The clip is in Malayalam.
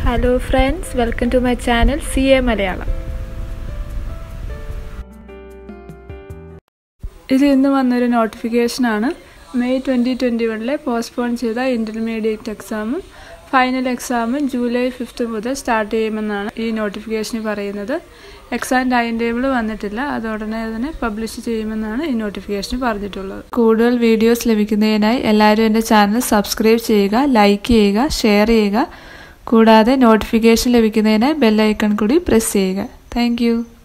hello friends welcome to my channel C A Malayalam ഇത് ഇന്ന് വന്നൊരു നോട്ടിഫിക്കേഷനാണ് മെയ് ട്വൻറ്റി ട്വൻറ്റി വണ്ണിലെ പോസ്റ്റ്പോൺ ചെയ്ത ഇൻ്റർമീഡിയറ്റ് എക്സാമും ഫൈനൽ എക്സാമും ജൂലൈ ഫിഫ്ത്ത് മുതൽ സ്റ്റാർട്ട് ചെയ്യുമെന്നാണ് ഈ നോട്ടിഫിക്കേഷനിൽ പറയുന്നത് എക്സാം ടൈം ടേബിൾ വന്നിട്ടില്ല അത് ഉടനെ തന്നെ പബ്ലിഷ് ചെയ്യുമെന്നാണ് ഈ നോട്ടിഫിക്കേഷനിൽ പറഞ്ഞിട്ടുള്ളത് കൂടുതൽ വീഡിയോസ് ലഭിക്കുന്നതിനായി എല്ലാവരും എൻ്റെ ചാനൽ സബ്സ്ക്രൈബ് ചെയ്യുക ലൈക്ക് ചെയ്യുക ഷെയർ ചെയ്യുക കൂടാതെ നോട്ടിഫിക്കേഷൻ ലഭിക്കുന്നതിനായി ബെല്ലൈക്കൺ കൂടി പ്രസ് ചെയ്യുക താങ്ക്